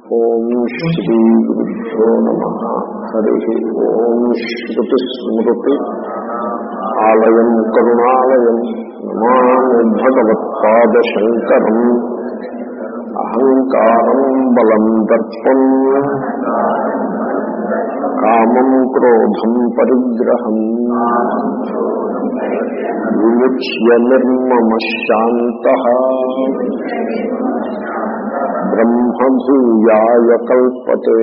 ఓం శ్రీ గురుభ్యో నమ హరి ఓం శ్రుతిస్మృతి ఆలయం కరుణాలయం నమామి భగవత్పాదశంకరం అహంకారం బలం దర్పం కామం క్రోధం పరిగ్రహం విముచ్య నిర్మమ శాంత బ్రహ్మభూయాయ కల్పతే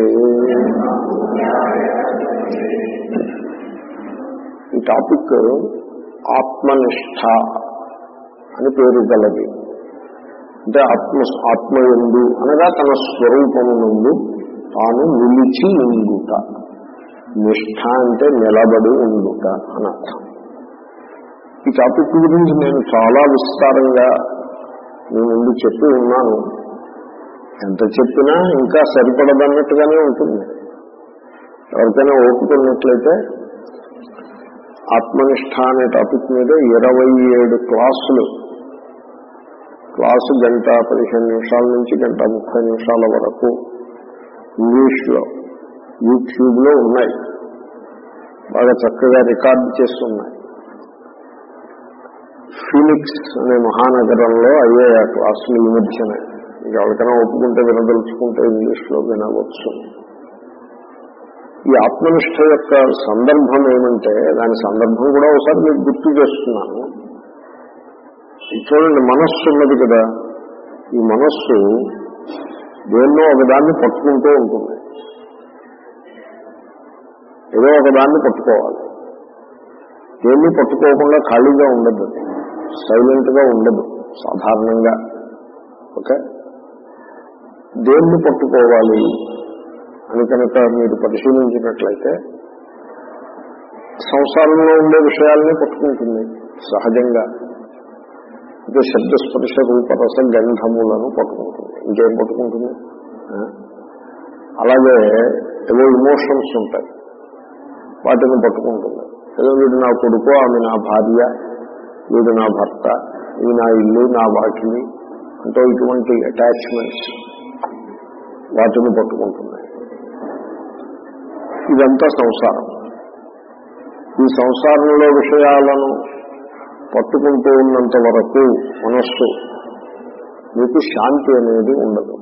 ఈ టాపిక్ ఆత్మనిష్ట అని పేరు గలది అంటే ఆత్మ ఆత్మయందు అనగా తన స్వరూపము నుండి తాను నిలిచి ఉండుట నిష్ఠ అంటే నిలబడి ఉండుట అని అర్థం ఈ టాపిక్ గురించి నేను చాలా విస్తారంగా మీ ముందు చెప్పి ఉన్నాను ఎంత చెప్పినా ఇంకా సరిపడదన్నట్టుగానే ఉంటుంది ఎవరికైనా ఓపుకున్నట్లయితే ఆత్మనిష్ట అనే టాపిక్ మీద ఇరవై ఏడు క్లాసులు క్లాసు గంట పదిహేను నిమిషాల నుంచి గంట ముప్పై నిమిషాల వరకు ఇంగ్లీష్లో యూట్యూబ్లో ఉన్నాయి బాగా చక్కగా రికార్డు చేస్తున్నాయి ఫీనిక్స్ అనే మహానగరంలో అయ్యాయి ఆ క్లాసులు ఈ మధ్యనే ఇక ఎవరికైనా ఒప్పుకుంటే వినదలుచుకుంటే ఇంగ్లీష్లో వినవచ్చు ఈ ఆత్మనిష్ట యొక్క సందర్భం ఏమంటే దాని సందర్భం కూడా ఒకసారి మీకు గుర్తు చేస్తున్నాను చూడండి మనస్సు ఉన్నది కదా ఈ మనస్సు దేన్నో ఒకదాన్ని పట్టుకుంటూ ఉంటుంది ఏదో ఒకదాన్ని పట్టుకోవాలి దేన్ని పట్టుకోకుండా ఖాళీగా ఉండదు సైలెంట్ గా ఉండదు సాధారణంగా ఓకే దేన్ని పట్టుకోవాలి అని కనుక మీరు పరిశీలించినట్లయితే సంసారంలో ఉండే విషయాల్ని పట్టుకుంటుంది సహజంగా అంటే శబ్దస్పర్శ రూపరస గంధములను పట్టుకుంటుంది ఇంకేం పట్టుకుంటుంది అలాగే ఏవో ఇమోషన్స్ ఉంటాయి వాటిని పట్టుకుంటుంది ఏదో వీడు నా కొడుకు ఆమె నా భార్య వీడు నా భర్త ఇది నా ఇల్లు నా వాకిలి అంటూ ఇటువంటి అటాచ్మెంట్స్ వాటిని పట్టుకుంటుంది ఇదంతా సంసారం ఈ సంసారంలో విషయాలను పట్టుకుంటూ ఉన్నంత వరకు మనస్సు మీకు శాంతి అనేది ఉండదు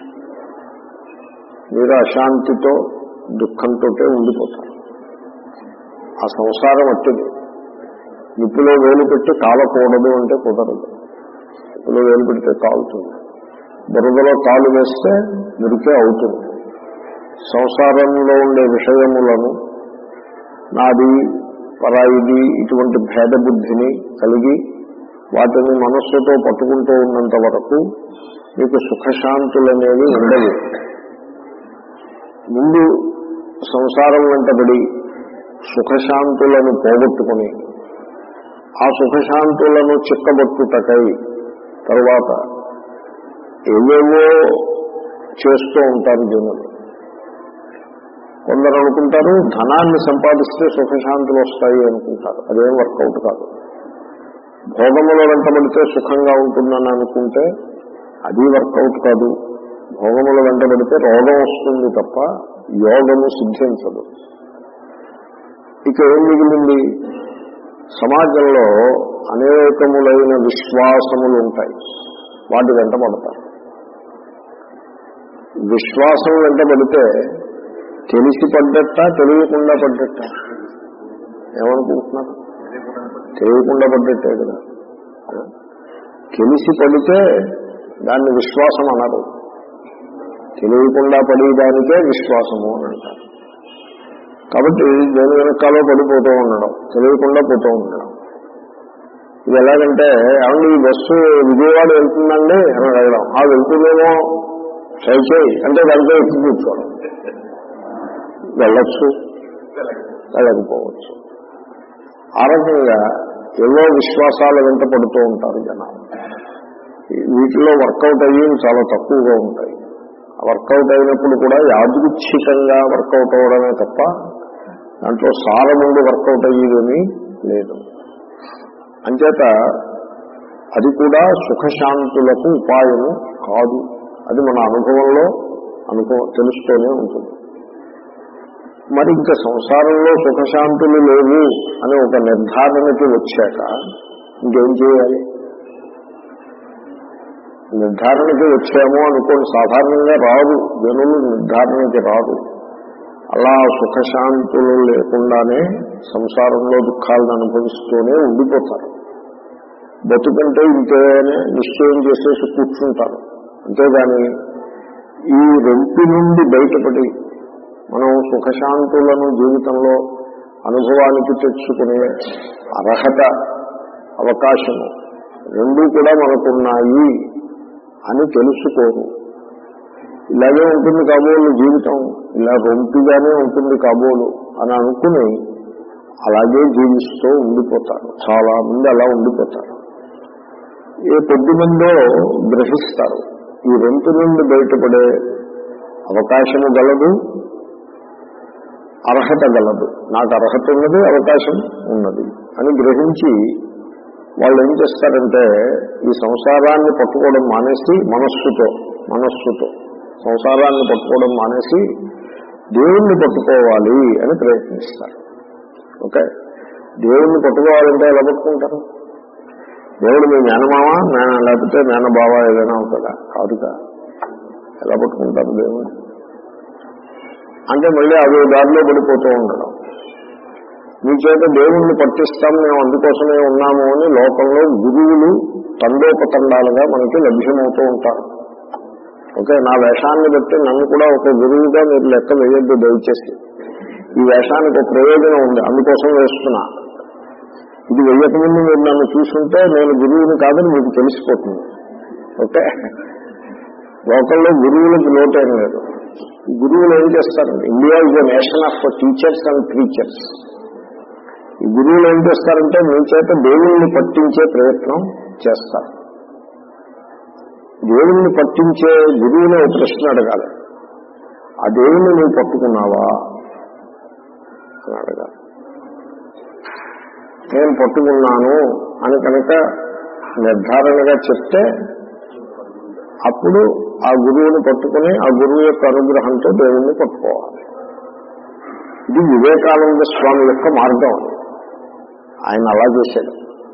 మీరు అశాంతితో దుఃఖంతో ఉండిపోతారు ఆ సంసారం అట్టిది నిప్పులో వేలు పెట్టి కాలకూడదు అంటే కుదరదు నిప్పులో వేలు పెడితే కాలుతుంది బురదలో కాలు వేస్తే మురికే అవుతుంది సంసారంలో ఉండే విషయములను నాది పరాయిది ఇటువంటి భేద బుద్ధిని కలిగి వాటిని మనస్సుతో పట్టుకుంటూ ఉన్నంత వరకు మీకు సుఖశాంతులు అనేవి ఉండవు ముందు సంసారం వెంటబడి సుఖశాంతులను పోగొట్టుకుని ఆ సుఖశాంతులను చిక్కబట్టుటకై తరువాత ఏవేవో చేస్తూ ఉంటారు జనులు కొందరు అనుకుంటారు ధనాన్ని సంపాదిస్తే సుఖశాంతులు వస్తాయి అనుకుంటారు అదేం వర్కౌట్ కాదు భోగముల వెంటబడితే సుఖంగా ఉంటుందని అనుకుంటే అది వర్కౌట్ కాదు భోగముల వెంటబడితే రోగం వస్తుంది తప్ప యోగము సిద్ధించదు ఇక ఏం మిగిలింది సమాజంలో అనేకములైన విశ్వాసములు ఉంటాయి వాటి వెంట పడతారు విశ్వాసం వెంట పడితే తెలిసి పడ్డట్ట తెలియకుండా పడ్డట్ట ఏమనుకుంటున్నారు తెలియకుండా పడ్డట్టే కదా తెలిసి పడితే దాన్ని విశ్వాసం అనరు తెలియకుండా పడేదానికే విశ్వాసము అని అంటారు కాబట్టి దేని వెనకాలో పడిపోతూ ఉండడం తెలియకుండా పోతూ ఉండడం ఇది ఎలాగంటే ఏమండి ఈ బస్సు విజయవాడ వెళ్తుందండి అని అడగడం ఆ వెళ్తుందేమో ట్రై చేయి అంటే దాంట్లో ఎక్కి కూర్చోవడం వెళ్ళొచ్చు వెళ్ళకపోవచ్చు ఆ రకంగా ఎన్నో విశ్వాసాల వెంట పడుతూ ఉంటారు జనాలు వీటిలో వర్కౌట్ అయ్యి చాలా తక్కువగా ఉంటాయి వర్కౌట్ అయినప్పుడు కూడా యాదృచ్ఛికంగా వర్కౌట్ అవడమే తప్ప దాంట్లో సారముండి వర్కౌట్ అయ్యేదేమీ లేదు అంచేత అది కూడా సుఖశాంతులకు ఉపాయము కాదు అది మన అనుభవంలో అనుకో తెలుస్తూనే ఉంటుంది మరి ఇంకా సంసారంలో సుఖశాంతులు లేవు అని ఒక నిర్ధారణకి వచ్చాక ఇంకేం చేయాలి నిర్ధారణకి వచ్చాము అనుకోండి సాధారణంగా రాదు జనులు నిర్ధారణకి రాదు అలా సుఖశాంతులు లేకుండానే సంసారంలో దుఃఖాలను అనుభవిస్తూనే ఉండిపోతారు బతుకంటే ఇంకేనే నిశ్చయం చేసేసి కూర్చుంటారు అంతేగాని ఈ రెంటి నుండి బయటపడి మనం సుఖశాంతులను జీవితంలో అనుభవానికి తెచ్చుకునే అర్హత అవకాశము రెండూ కూడా మనకున్నాయి అని తెలుసుకోరు ఇలాగే ఉంటుంది కాబోలు జీవితం ఇలా రొంపిగానే ఉంటుంది కాబోలు అని అనుకుని అలాగే జీవిస్తూ ఉండిపోతారు చాలా మంది అలా ఉండిపోతారు ఏ కొద్ది మందో గ్రహిస్తారు ఈ రొంపి నుండి బయటపడే అవకాశము గలదు అర్హత గలదు నాకు అర్హత ఉన్నది అవకాశం ఉన్నది అని గ్రహించి వాళ్ళు ఏం చేస్తారంటే ఈ సంసారాన్ని పట్టుకోవడం మానేసి మనస్సుతో మనస్సుతో సంసారాన్ని పట్టుకోవడం మానేసి దేవుణ్ణి పట్టుకోవాలి అని ప్రయత్నిస్తారు ఓకే దేవుణ్ణి పట్టుకోవాలంటే ఎలా పట్టుకుంటారు దేవుడు మీ మేనమామ మేన లేకపోతే మేనబావ ఏదైనా అవుతాడా కాదుగా ఎలా పట్టుకుంటారు దేవుడు అంటే మళ్ళీ అదే దారిలో పడిపోతూ ఉండడం మీ చేత దేవుణ్ణి పట్టిస్తాం మేము అందుకోసమే ఉన్నాము అని లోకంలో గురువులు తండోపతండాలుగా మనకి లభ్యమవుతూ ఉంటారు ఓకే నా వేషాన్ని బట్టి నన్ను కూడా ఒక గురువుగా మీరు లెక్క వేయొద్దు దయచేసి ఈ వేషానికి ఒక ప్రయోజనం ఉంది అందుకోసం వేస్తున్నా ఇది వెయ్యకముందు మీరు నన్ను చూసుంటే నేను గురువుని కాదని మీకు తెలిసిపోతుంది ఓకే లోకల్లో గురువులకు లోటేం లేదు గురువులు ఏం చేస్తారండి India is the nation of teachers and teachers ఈ గురువులు ఏం చేస్తారంటే మీ చేత దేవుణ్ణి పట్టించే ప్రయత్నం చేస్తారు దేవుణ్ణి పట్టించే గురువుని ఒక ప్రశ్న అడగాలి ఆ దేవుణ్ణి నువ్వు పట్టుకున్నావా అని అడగాలి నేను పట్టుకున్నాను అని కనుక నిర్ధారణగా చెప్తే అప్పుడు ఆ గురువుని పట్టుకుని ఆ గురువు యొక్క అనుగ్రహంతో దేవుణ్ణి పట్టుకోవాలి ఇది వివేకానంద స్వామి యొక్క మార్గం ఆయన అలా చేశాడు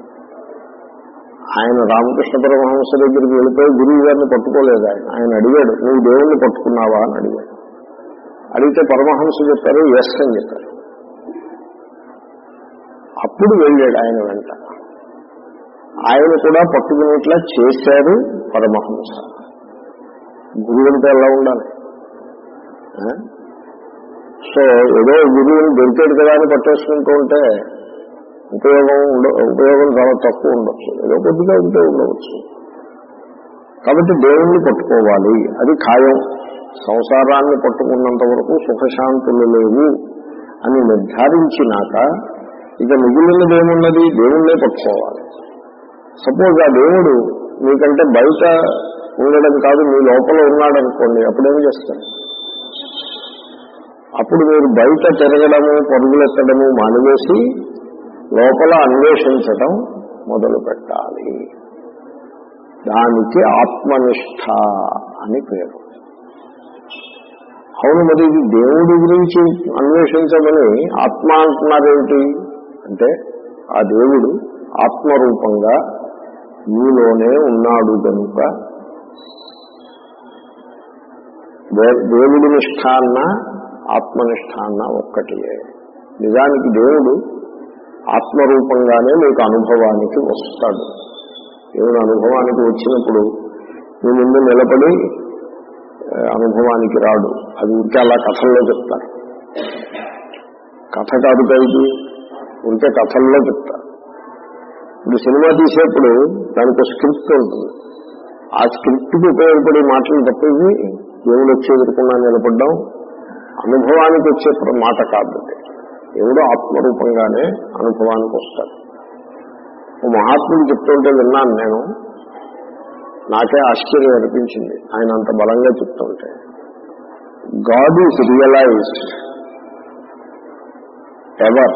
ఆయన రామకృష్ణ పరమహంస దగ్గరికి వెళ్ళిపోయి గురువు గారిని పట్టుకోలేదు ఆయన ఆయన అడిగాడు నువ్వు దేవుణ్ణి పట్టుకున్నావా అని అడిగాడు అడిగితే పరమహంస చెప్పారు ఎస్ అని చెప్పారు అప్పుడు వెళ్ళాడు ఆయన వెంట ఆయన కూడా పట్టుకునేట్లా చేశారు పరమహంస గురువు అంటే ఎలా ఉండాలి ఆ? సో ఏదో గురువుని దొరికాడు కదా అని పట్టేసుకుంటూ ఉంటే ఉపయోగం ఉండ ఉపయోగం చాలా తక్కువ ఉండొచ్చు ఏదో కొద్దిగా ఉంటే ఉండవచ్చు కాబట్టి దేవుణ్ణి పట్టుకోవాలి అది ఖాయం సంసారాన్ని పట్టుకున్నంత వరకు సుఖశాంతులు లేవు అని నిర్ధారించినాక ఇక మిగిలినది ఏమున్నది దేవుణ్ణే పట్టుకోవాలి సపోజ్ ఆ దేవుడు మీకంటే బయట ఉండడం కాదు మీ లోపల ఉన్నాడు అనుకోండి అప్పుడేం చేస్తారు అప్పుడు మీరు బయట తిరగడము పరుగులెత్తడము మానివేసి లోపల అన్వేషించటం మొదలు పెట్టాలి దానికి ఆత్మనిష్ట అని పేరు అవును మరి ఇది దేవుడి గురించి అన్వేషించమని ఆత్మ అంటున్నారేమిటి అంటే ఆ దేవుడు ఆత్మరూపంగా మీలోనే ఉన్నాడు కనుక దే- దేవుడి నిష్ఠాన్న ఆత్మనిష్టాన్న ఒక్కటియే నిజానికి దేవుడు ఆత్మరూపంగానే మీకు అనుభవానికి వస్తాడు దేవుడు అనుభవానికి వచ్చినప్పుడు మీ ముందు నిలబడి ఆ, అనుభవానికి రాడు అది ఉంటే అలా కథల్లో చెప్తారు కథ కాదు ఇది ఉంటే కథల్లో చెప్తారు ఇప్పుడు సినిమా తీసేప్పుడు దానికి ఒక స్క్రిప్ట్ ఉంటుంది ఆ స్క్రిప్ట్కి ఉపయోగపడే మాటలు తప్పేవి దేవుడు వచ్చి ఎదుర్కొన్నా నిలబడ్డం అనుభవానికి వచ్చే ప్ర- మాట కాదు అది. దేవుడు ఆత్మరూపంగానే అనుభవానికి వస్తాడు ఓ మహాత్ముడు చెప్తుంటే విన్నాను నేను నాకే ఆశ్చర్యం అనిపించింది ఆయన అంత బలంగా చెప్తుంటే God is realised ever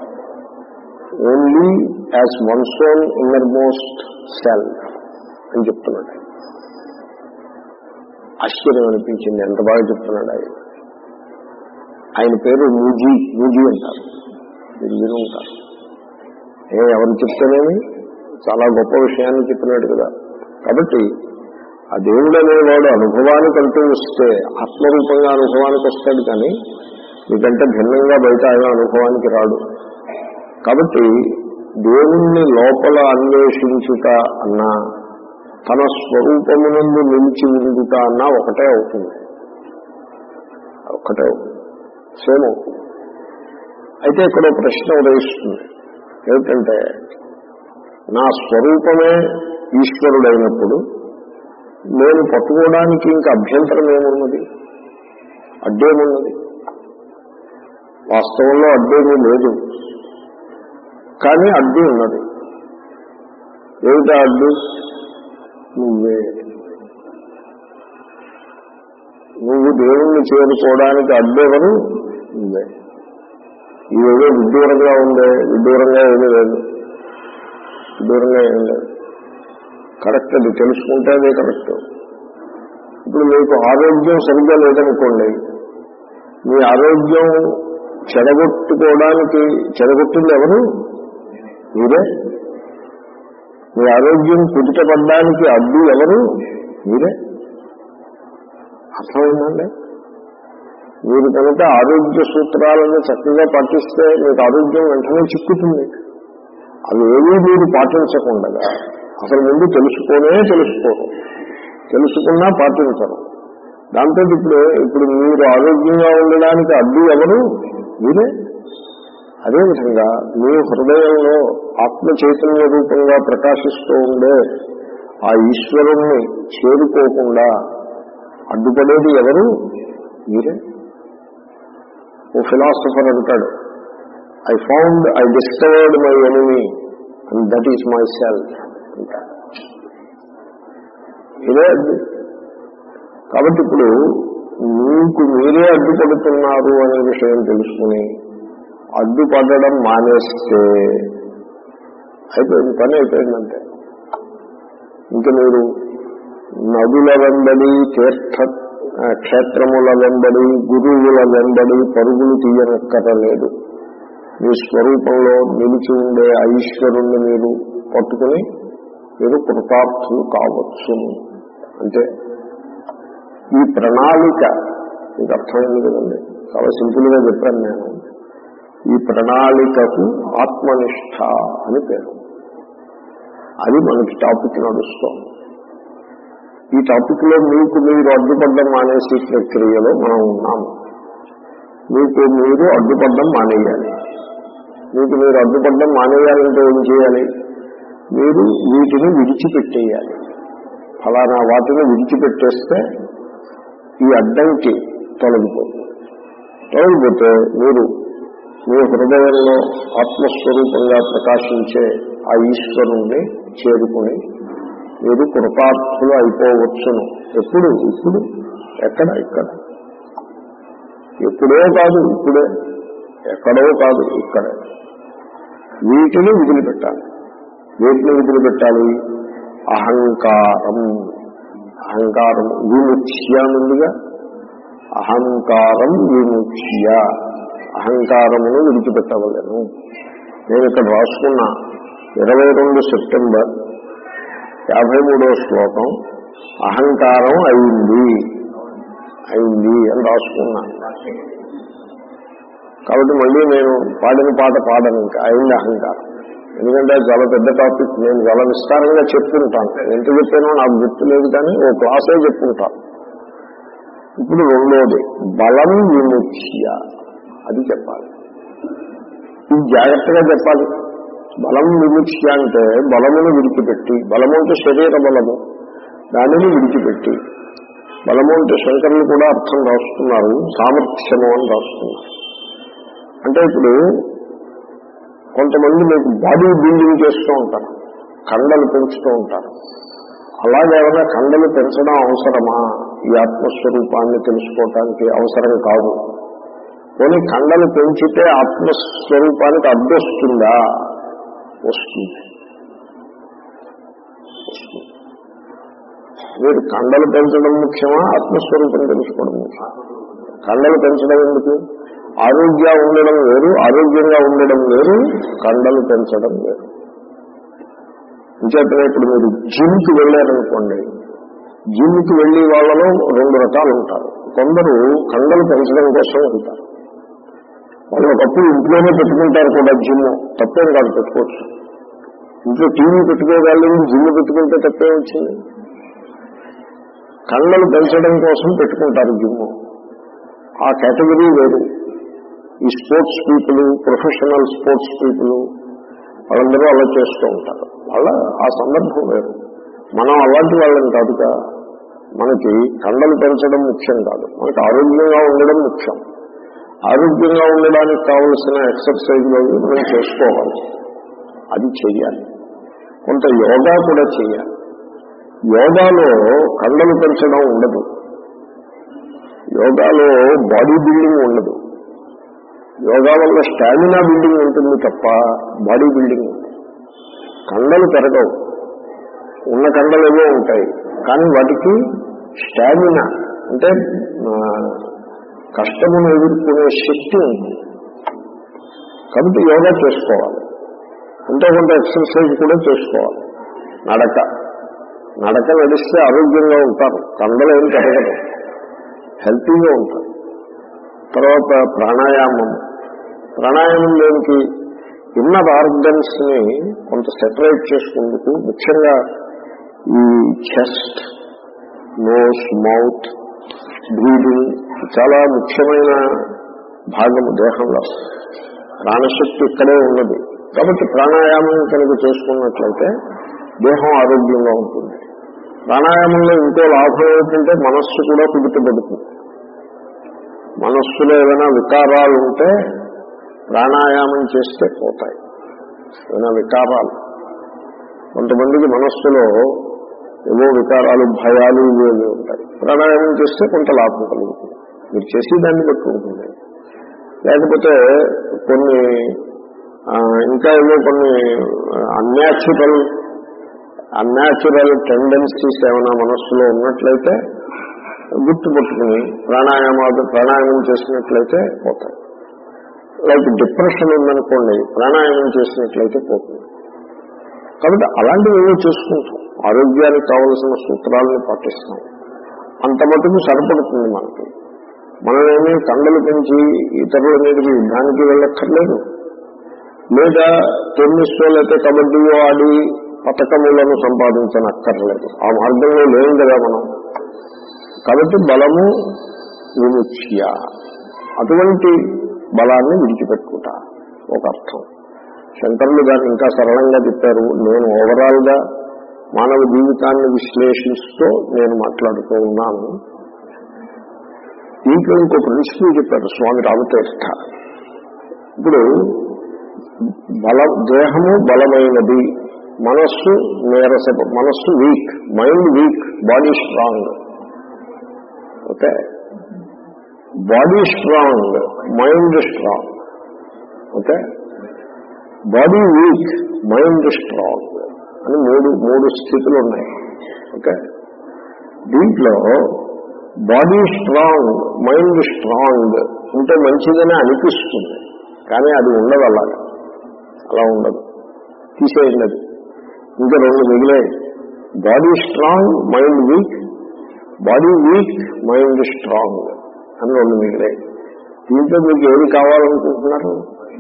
only as one soul innermost self అని చెప్తున్నాడు ఆశ్చర్యం అనిపించింది ఎంత బాగా చెప్తున్నాడు ఆయన ఆయన పేరు మూజీ మూజీ అంటారు మీరు విని ఉంటారు ఏ ఎవరు చెప్తేనేమి చాలా గొప్ప విషయాన్ని చెప్పినాడు కదా కాబట్టి ఆ దేవుడు అనేవాడు అనుభవానికి అంటూ వస్తే ఆత్మరూపంగా అనుభవానికి వస్తాడు కానీ మీకంటే భిన్నంగా బయట ఆయన అనుభవానికి రాడు కాబట్టి దేవుణ్ణి లోపల అన్వేషించుట అన్నా తన స్వరూపమునందు నిలిచి ఉండుట అన్నా ఒకటే అవుతుంది ఒకటే అవుతుంది సేమ్ అవుతుంది అయితే ఇక్కడ ఒక ప్రశ్న ఉదయిస్తుంది ఏమిటంటే నా స్వరూపమే ఈశ్వరుడైనప్పుడు నేను పట్టుకోవడానికి ఇంకా అభ్యంతరం ఏమున్నది అడ్డేమున్నది వాస్తవంలో అడ్డేమీ లేదు కానీ అడ్డు ఉన్నది ఏమిటా అడ్డు నువ్వే నువ్వు దేవుణ్ణి చేరుకోవడానికి అడ్డెవరు నువ్వే ఇదేదో విడ్డూరంగా ఉందే విడ్డూరంగా ఏమీ లేదు విడ్డూరంగా ఏమీ లేదు కరెక్ట్ అది తెలుసుకుంటే అదే కరెక్ట్ ఇప్పుడు మీకు ఆరోగ్యం సరిగ్గా లేదనుకోండి మీ ఆరోగ్యం చెడగొట్టుకోవడానికి చెడగొట్టింది ఎవరు మీరే మీ ఆరోగ్యం కుదుటపడడానికి అడ్డు ఎవరు మీరే అర్థమైందండి మీరు కనుక ఆరోగ్య సూత్రాలను చక్కగా పాటిస్తే మీకు ఆరోగ్యం వెంటనే చిక్కుతుంది అవి ఏవీ మీరు పాటించకుండా అసలు ముందు తెలుసుకోనే తెలుసుకోరు తెలుసుకున్నా పాటించరు దాంతో ఇప్పుడు ఇప్పుడు మీరు ఆరోగ్యంగా ఉండడానికి అడ్డు ఎవరు మీరే అదేవిధంగా మీ హృదయంలో ఆత్మ చైతన్య రూపంగా ప్రకాశిస్తూ ఉండే ఆ ఈశ్వరుణ్ణి చేరుకోకుండా అడ్డుపడేది ఎవరు మీరే ఓ ఫిలాసఫర్ అంటాడు I found I discovered my enemy and that is myself అంటాడు ఇదే అడ్డు కాబట్టి ఇప్పుడు మీకు మీరే అడ్డుపడుతున్నారు అనే విషయం తెలుసుకుని అడ్డుపడడం మానేస్తే అయిపోయింది పని అయిపోయిందంటే ఇంకా మీరు నదుల వెంబడి తీర్థ క్షేత్రముల వెంబడి గురువుల వెంబడి పరుగులు తీయనక్కరలేదు మీ స్వరూపంలో నిలిచి ఉండే ఐశ్వరుణ్ణి మీరు పట్టుకుని మీరు కృతార్థులు కావచ్చు అంటే ఈ ప్రణాళిక మీకు అర్థమైంది కదండి చాలా సింపుల్ గా చెప్పాను నేను ఈ ప్రణాళికకు ఆత్మనిష్ట అని పేరు అది మనకి టాపిక్ నడుస్తోంది ఈ టాపిక్ లో మీకు మీరు అడ్డుపడ్డం మానేసే ప్రక్రియలో మనం ఉన్నాము మీకు మీరు అడ్డుపడ్డం మానేయాలి మీకు మీరు అడ్డుపడ్డం మానేయాలంటే ఏం చేయాలి మీరు వీటిని విడిచిపెట్టేయాలి ఫలానా వాటిని విడిచిపెట్టేస్తే ఈ అడ్డంకి తొలగిపోతుంది తొలగిపోతే మీరు మీ హృదయంలో ఆత్మస్వరూపంగా ప్రకాశించే ఆ ఈశ్వరుణ్ణి చేరుకుని మీరు కృతార్థులు అయిపోవచ్చును ఎప్పుడు ఇప్పుడు ఎక్కడ ఇక్కడ ఎప్పుడో కాదు ఇప్పుడే ఎక్కడో కాదు ఇక్కడే వీటిని వదిలిపెట్టాలి వీటిని వదిలిపెట్టాలి అహంకారం అహంకారం విముచ్య ముందుగా అహంకారం విముచ్య అహంకారమును విడిచిపెట్టవలను నేను ఇక్కడ రాసుకున్న ఇరవై రెండు సెప్టెంబర్ యాభై మూడో శ్లోకం అహంకారం అయింది అయింది అని రాసుకున్నా కాబట్టి మళ్ళీ నేను పాడిన పాట పాడను ఇంకా అయింది అహంకారం ఎందుకంటే అది చాలా పెద్ద టాపిక్ నేను చాలా విస్తారంగా చెప్పుకుంటాను ఎంత చెప్పానో నాకు గుర్తులేదు కానీ ఓ క్లాసే చెప్పుకుంటాను ఇప్పుడు రెండోది బలం విముచ్య అది చెప్పాలి ఇది జాగ్రత్తగా చెప్పాలి బలం విముచ్య అంటే బలమును విడిచిపెట్టి బలము అంటే శరీర బలము దానిని విడిచిపెట్టి బలము అంటే శంకరులు కూడా అర్థం రాస్తున్నారు సామర్థ్యము అని రాస్తున్నారు అంటే ఇప్పుడు కొంతమంది మీకు బాడీ బిల్డింగ్ చేస్తూ ఉంటారు కండలు పెంచుతూ ఉంటారు అలాగేమైనా కండలు పెంచడం అవసరమా ఈ ఆత్మస్వరూపాన్ని తెలుసుకోవటానికి అవసరం కాదు పోనీ కండలు పెంచితే ఆత్మస్వరూపానికి అడ్డొస్తుందా వస్తుంది వస్తుంది మీరు కండలు పెంచడం ముఖ్యమా ఆత్మస్వరూపం తెలుసుకోవడం ముఖ్యమా కండలు పెంచడం ఎందుకు ఆరోగ్య ఉండడం వేరు ఆరోగ్యంగా ఉండడం వేరు కండలు పెంచడం వేరు ఇంచేతనే ఇప్పుడు మీరు జిమ్కి వెళ్ళారనుకోండి జిమ్కి వెళ్ళే వాళ్ళలో రెండు రకాలు ఉంటారు కొందరు కండలు పెంచడం కోసం వెళ్తారు వాళ్ళు ఒకప్పుడు ఇంట్లోనే పెట్టుకుంటారు కూడా జిమ్ తప్పేం కాదు పెట్టుకోవచ్చు ఇంట్లో టీవీ పెట్టుకోగలను జిమ్ పెట్టుకుంటే తప్పే వచ్చింది కండలు పెంచడం కోసం పెట్టుకుంటారు జిమ్ ఆ కేటగిరీ వేరు ఈ sports people professional sports people వాళ్ళందరూ అలా చేస్తూ ఉంటారు వాళ్ళ ఆ సందర్భం వేరు మనం అలాంటి వాళ్ళని కాదుగా మనకి కండలు పెంచడం ముఖ్యం కాదు మనకి ఆరోగ్యంగా ఉండడం ముఖ్యం ఆరోగ్యంగా ఉండడానికి కావలసిన ఎక్సర్సైజ్లు అవి మనం చేసుకోవాలి అది చెయ్యాలి కొంత యోగా కూడా చేయాలి యోగాలో కండలు పెంచడం ఉండదు యోగాలో బాడీ బిల్డింగ్ ఉండదు యోగా వల్ల స్టామినా బిల్డింగ్ ఉంటుంది తప్ప బాడీ బిల్డింగ్ ఉండదు కండలు పెరగవు ఉన్న కండలు ఏవో ఉంటాయి కానీ వాటికి స్టామినా అంటే ఆ, కష్టమును ఎదుర్కొనే శక్తి ఉంటుంది కాబట్టి యోగా చేసుకోవాలి ఎంతో కొంత ఎక్సర్సైజ్ కూడా చేసుకోవాలి నడక నడక నడిస్తే ఆరోగ్యంగా ఉంటారు కండలు ఏం పెరగదు హెల్తీగా ఉంటారు తర్వాత ప్రాణాయామం ప్రాణాయామం దేనికి ఇన్నర్ ఆర్గన్స్ ని కొంత సెపరేట్ చేసుకుందుకు ముఖ్యంగా ఈ చెస్ట్ నోస్ మౌత్ బ్రీదింగ్ చాలా ముఖ్యమైన భాగము దేహంలో ప్రాణశక్తి ఇక్కడే ఉన్నది కాబట్టి ప్రాణాయామం కనుక చేసుకున్నట్లయితే దేహం ఆరోగ్యంగా ఉంటుంది ప్రాణాయామంలో ఇంకో లాభం ఏంటంటే మనస్సు కూడా కుదుటపడుతుంది మనస్సులో ఏదైనా వికారాలు ఉంటే ప్రాణాయామం చేస్తే పోతాయి ఏదైనా వికారాలు కొంతమందికి మనస్సులో ఏవో వికారాలు భయాలు ఇవేవి ఉంటాయి ప్రాణాయామం చేస్తే కొంత లాభం కలుగుతుంది మీరు చేసి దాన్ని బట్టి ఉంటుంది లేకపోతే కొన్ని ఆ, ఇంకా ఏవో కొన్ని అన్యాచురల్ అన్యాచురల్ టెండెన్సీస్ ఏమైనా మనస్సులో ఉన్నట్లయితే గుర్తుపట్టుకుని ప్రాణాయామాలు ప్రాణాయామం చేసినట్లయితే పోతాయి లైక్ డిప్రెషన్ ఉందనుకోండి ప్రాణాయామం చేసినట్లయితే పోతుంది కాబట్టి అలాంటివి ఏమో చేసుకుంటాం ఆరోగ్యానికి కావలసిన సూత్రాలను పాటిస్తాం అంత మటుకు సరిపడుతుంది మనకి మనమేమీ కండలు పెంచి ఇతరుల మీదకి యుద్ధానికి వెళ్ళక్కర్లేదు లేదా టెన్నిస్లో లేకపోతే కబడ్డీయో ఆడి పథకములను సంపాదించనక్కర్లేదు ఆ మార్గంలో లేవు కదా మనం కాబట్టి బలము విముచ్య అటువంటి బలాన్ని విడిచిపెట్టుకుంట ఒక అర్థం శంకరులు దాన్ని ఇంకా సరళంగా చెప్పారు నేను ఓవరాల్ గా మానవ జీవితాన్ని విశ్లేషిస్తూ నేను మాట్లాడుతూ ఉన్నాను దీంట్లో ఇంకో ప్రిన్సిపల్ చెప్పారు స్వామి రామతీర్థ ఇప్పుడు బల దేహము బలమైనది మనస్సు నీరస మనస్సు weak mind weak body strong okay body strong mind strong okay body weak mind strong అని మూడు మూడు స్థితులు ఉన్నాయి ఓకే దీంట్లో బాడీ స్ట్రాంగ్ మైండ్ స్ట్రాంగ్ ఉంటే మంచిదని అనిపిస్తుంది కానీ అది ఉండదు అలాగా అలా ఉండదు తీసేయండి అది ఇంకా రెండు మిగిలాయి body strong mind weak body weak mind strong అని రెండు మిగిలాయి దీంట్లో మీకు ఏది కావాలనుకుంటున్నారు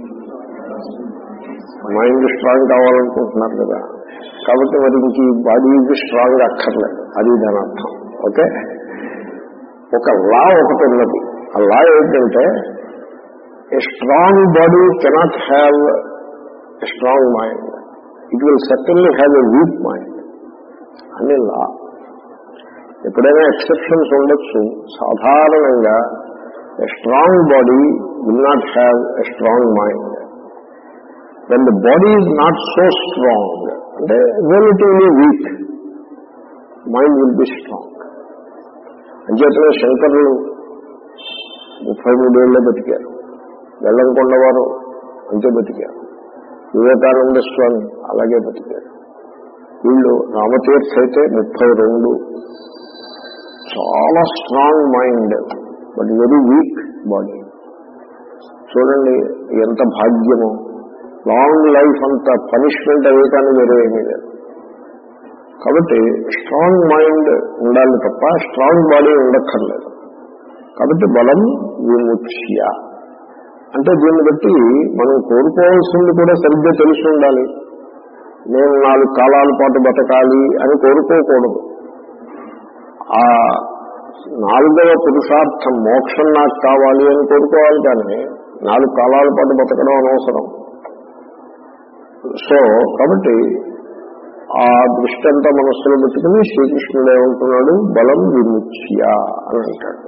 మైండ్ స్ట్రాంగ్ కావాలనుకుంటున్నారు కదా కాబట్టి మరి ఇంక ఈ బాడీ స్ట్రాంగ్ అక్కర్లేదు అది దాని అర్థం ఓకే ఒక లా ఒకటి ఉన్నది ఆ లా ఏంటంటే a strong body cannot have a strong mind it will certainly have a weak mind అని లా ఎప్పుడైనా ఎక్సెప్షన్స్ ఉండొచ్చు సాధారణంగా a strong body will not have a strong mind when the body is not so strong అంటే relatively weak mind will be strong అంచేతనే శంకరులు ముప్పై మూడేళ్లే బతికారు వెళ్ళంకొండవారు అంతే బతికారు వివేకానంద స్వామి అలాగే బతికారు వీళ్ళు రామతీర్థ అయితే ముప్పై రెండు చాలా strong mind but very weak body చూడండి ఎంత భాగ్యము లాంగ్ లైఫ్ అంత పనిష్మెంట్ అయ్యే కానీ వేరే ఏమీ లేదు కాబట్టి స్ట్రాంగ్ మైండ్ ఉండాలి తప్ప స్ట్రాంగ్ బాడీ ఉండక్కర్లేదు కాబట్టి బలం విముచ్య అంటే దీన్ని బట్టి మనం కోరుకోవాల్సింది కూడా సరిగ్గా తెలిసి ఉండాలి నేను నాలుగు కాలాల పాటు బతకాలి అని కోరుకోకూడదు ఆ నాలుగవ పురుషార్థం మోక్షం నాకు కావాలి అని కోరుకోవాలి కానీ నాలుగు కాలాల పాటు బతకడం అనవసరం సో కాబట్టి ఆ దృష్టి అంతా మనస్సులో పెట్టుకుని శ్రీకృష్ణుడు ఏమంటున్నాడు బలం విముచ్య అని అంటాడు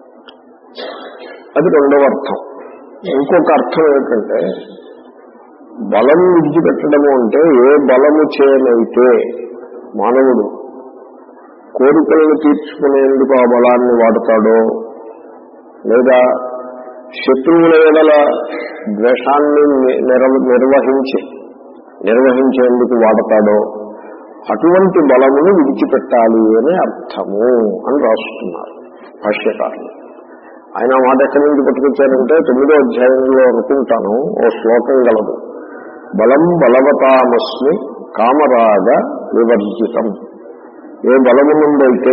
అది రెండవ అర్థం ఇంకొక అర్థం ఏంటంటే బలం విడిచిపెట్టడము అంటే ఏ బలము చేయనైతే మానవుడు కోరికలను తీర్చుకునేందుకు ఆ బలాన్ని వాడతాడో లేదా శత్రువుల ఎడల ద్వేషాన్ని నిర్వ- నిర్వహించి నిర్వహించేందుకు వాడతాడో అటువంటి బలమును విడిచిపెట్టాలి అనే అర్థము అని రాస్తున్నారు భాష్యకారులు ఆయన ఆ మాట ఎక్కడి నుంచి పట్టుకొచ్చారంటే తొమ్మిదో అధ్యాయంలో అనుకుంటాను ఓ శ్లోకం గలదు బలం బలవతామస్మి కామరాగ వివర్జితం ఏ బలము నుండైతే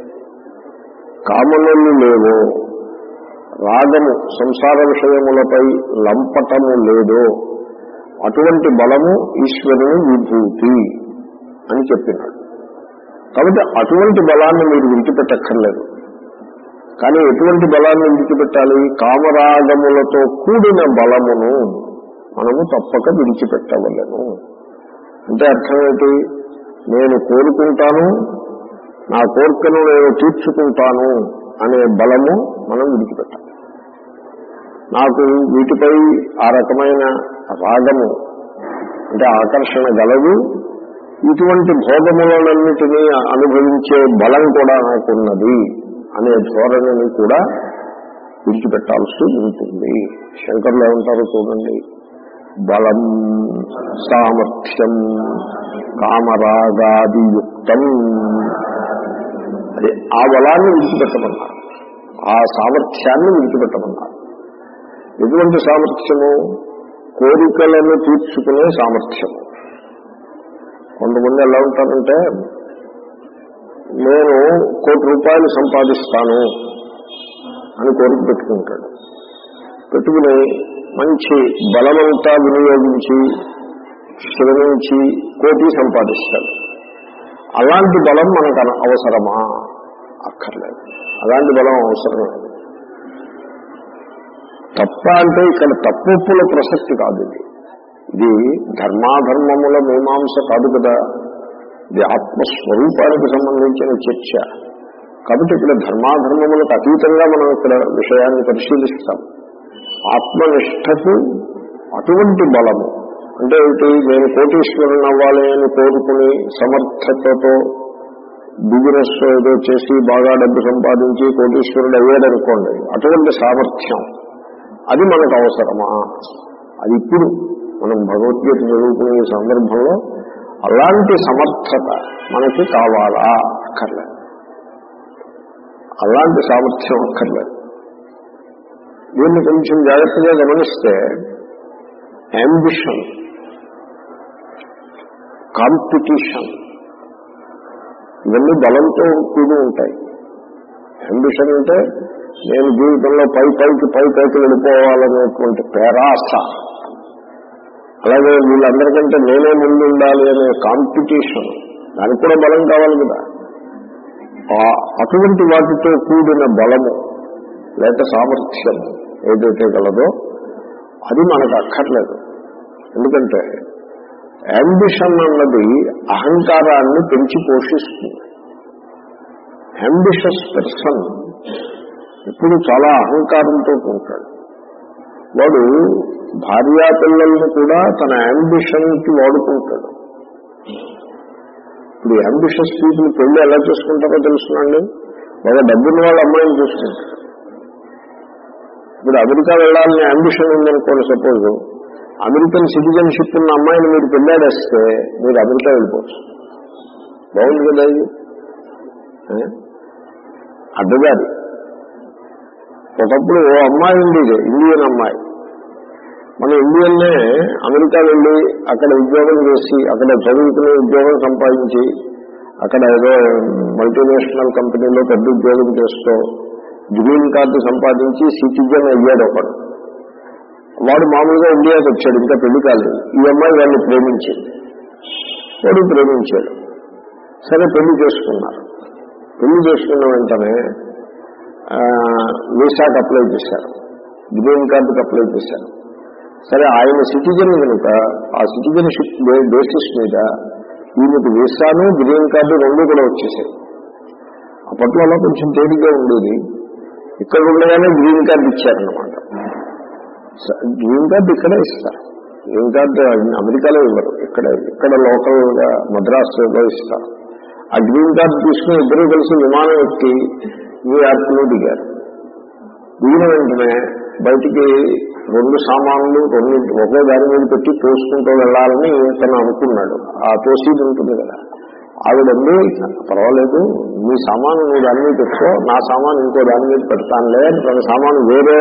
కామనులు లేవో రాగము సంసార విషయములపై లంపటము లేదో అటువంటి బలము ఈశ్వరుని విభూతి అని చెప్పినాడు కాబట్టి అటువంటి బలాన్ని మీరు విడిచిపెట్టక్కర్లేదు కానీ ఎటువంటి బలాన్ని విడిచిపెట్టాలి కామరాగములతో కూడిన బలమును మనము తప్పక విడిచిపెట్టవలను అంటే అర్థం ఏంటి నేను కోరుకుంటాను నా కోరికను నేను తీర్చుకుంటాను అనే బలము మనం విడిచిపెట్టాలి నాకు వీటిపై ఆ రకమైన రాగము అంటే ఆకర్షణ గలదు ఇటువంటి భోగములన్నిటినీ అనుభవించే బలం కూడా నాకున్నది అనే ధోరణిని కూడా విడిచిపెట్టాల్సి ఉంటుంది శంకర్లు ఏమంటారు చూడండి బలం సామర్థ్యం కామరాగాదియుక్తం అది ఆ బలాన్ని విడిచిపెట్టమన్నారు ఆ సామర్థ్యాన్ని విడిచిపెట్టమన్నారు ఎటువంటి సామర్థ్యము కోరికలను తీర్చుకునే సామర్థ్యము కొంతమంది ఎలా ఉంటారంటే నేను కోటి రూపాయలు సంపాదిస్తాను అని కోరిక పెట్టుకుంటాడు పెట్టుకుని మంచి బలమంతా వినియోగించి శ్రమించి కోటి సంపాదిస్తాడు అలాంటి బలం మనకు అన- అవసరమా అక్కర్లేదు అలాంటి బలం అవసరం లేదు తప్ప అంటే ఇక్కడ తప్పుల ప్రసక్తి కాదు ఇది ఇది ధర్మాధర్మముల మీమాంస కాదు కదా ఇది ఆత్మస్వరూపానికి సంబంధించిన చర్చ కాబట్టి ఇక్కడ ధర్మాధర్మములకు అతీతంగా మనం ఇక్కడ విషయాన్ని పరిశీలిస్తాం ఆత్మనిష్టకు అటువంటి బలము అంటే ఏంటి నేను కోటీశ్వరుని అవ్వాలి అని కోరుకుని సమర్థతతో బిజినెస్ ఏదో చేసి బాగా డబ్బు సంపాదించి కోటీశ్వరుడు అయ్యాడనుకోండి అటువంటి సామర్థ్యం అది మనకు అవసరమా అది ఇప్పుడు మనం భగవద్గీత చదువుకునే ఈ సందర్భంలో అలాంటి సమర్థత మనకి కావాలా అక్కర్లేదు అలాంటి సామర్థ్యం అక్కర్లేదు దీన్ని కొంచెం జాగ్రత్తగా గమనిస్తే అంబిషన్ కాంపిటీషన్ ఇవన్నీ బలంతో కూడి ఉంటాయి అంబిషన్ అంటే నేను జీవితంలో పై పైకి పై పైకి వెళ్ళిపోవాలనేటువంటి పేరాస అలాగే వీళ్ళందరికంటే నేనే ముందు ఉండాలి అనే కాంపిటీషన్ దానికి కూడా బలం కావాలి కదా ఆ అటువంటి వాటితో కూడిన బలము లేక సామర్థ్యం ఏదైతే గలదో అది మనకు అక్కర్లేదు ఎందుకంటే అంబిషన్ అన్నది అహంకారాన్ని పెంచి పోషిస్తుంది అంబిషస్ పర్సన్ ఇప్పుడు చాలా అహంకారంతో ఉంటాడు వాడు భార్యాపిల్లల్ని కూడా తన అంబిషన్కి వాడుకుంటాడు ఇప్పుడు అంబిషస్ పీపుల్ పెళ్లి ఎలా చేసుకుంటారో తెలుసునండి బాగా డబ్బున్న వాళ్ళ అమ్మాయిని చూసుకుంటారు ఇప్పుడు అమెరికా వెళ్ళాలని అంబిషన్ ఉందనుకోండి సపోజ్ అమెరికన్ సిటిజన్షిప్ ఉన్న అమ్మాయిని మీరు పెళ్ళాడేస్తే మీరు అమెరికా వెళ్ళిపోవచ్చు బాగుంది కదా ఇది ఏ? అడ్డదారి ఒకప్పుడు ఓ అమ్మాయి ఉండేది ఇండియన్ అమ్మాయి మన ఇండియన్నే అమెరికా వెళ్ళి అక్కడ ఉద్యోగం చేసి అక్కడ చదువుకునే ఉద్యోగం సంపాదించి అక్కడ ఏదో మల్టీనేషనల్ కంపెనీలో పెద్ద ఉద్యోగం చేస్తూ గ్రీన్ కార్డు సంపాదించి సిటిజన్ అయ్యాడు ఒకడు వాడు మామూలుగా ఇండియాకి వచ్చాడు ఇంకా పెళ్లి కాలేదు ఈ అమ్మాయి వాడిని ప్రేమించింది వాడు ప్రేమించాడు సరే పెళ్లి చేసుకున్నారు పెళ్లి చేసుకున్న వెంటనే ఆ, వీసాకి అప్లై చేశారు గ్రీన్ కార్డుకి అప్లై చేశారు సరే ఆయన సిటిజన్ కనుక ఆ సిటిజన్షిప్ బేసిస్ మీద ఈయనకు వీసాను గ్రీన్ కార్డు రెండు కూడా వచ్చేసాయి అప్పట్లో అలా కొంచెం తేలిగ్గా ఉండేది ఇక్కడ ఉండగానే గ్రీన్ కార్డు ఇచ్చారన్నమాట స- గ్రీన్ కార్డు ఇక్కడే ఇస్తారు గ్రీన్ కార్డు అమెరికాలో ఇవ్వరు ఇక్కడ ఇక్కడ లోకల్ గా మద్రాసులో ఇస్తారు ఆ గ్రీన్ కార్డు తీసుకుని ఇద్దరు కలిసి విమానం ఎక్కి న్యూయార్క్లో దిగారు దిగిన వెంటనే బయటికి రెండు సామాన్లు రెండు ఒకే దాని మీద పెట్టి తోసుకుంటూ వెళ్ళాలని తను అనుకున్నాడు ఆ తోసీది ఉంటుంది కదా ఆవిడండి పర్వాలేదు మీ సామాను నువ్వు దాని మీద పెట్టుకో నా సామాను ఇంకో దాని మీద పెడతానులే అని తన సామాను వేరే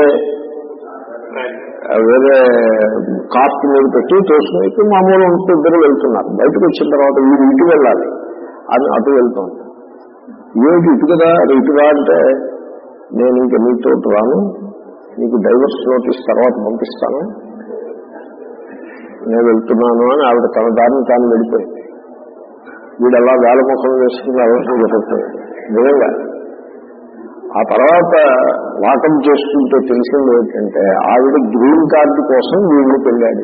వేరే కార్ట్ మీద పెట్టి తోసుకుని అయితే మామూలు ఉంటూ ఇద్దరు వెళ్తున్నారు బయటకు వచ్చిన తర్వాత వీరు ఇటు వెళ్ళాలి అని అటు వెళ్తుంది ఏమిటి ఇటు కదా అది ఇటుగా అంటే నేను ఇంక మీతో రాను నీకు డైవర్స్ నోటీస్ తర్వాత పంపిస్తాను నేను వెళ్తున్నాను అని ఆవిడ తన దారిని తాను వెళ్ళిపోయింది వీడు అలా వేలముఖం వేసుకుని అవసరం జరుగుతుంది నిజంగా ఆ తర్వాత వాకం చేసుకుంటే తెలిసింది ఏంటంటే ఆవిడ గ్రీన్ కార్డు కోసం వీళ్ళు పెళ్ళాడు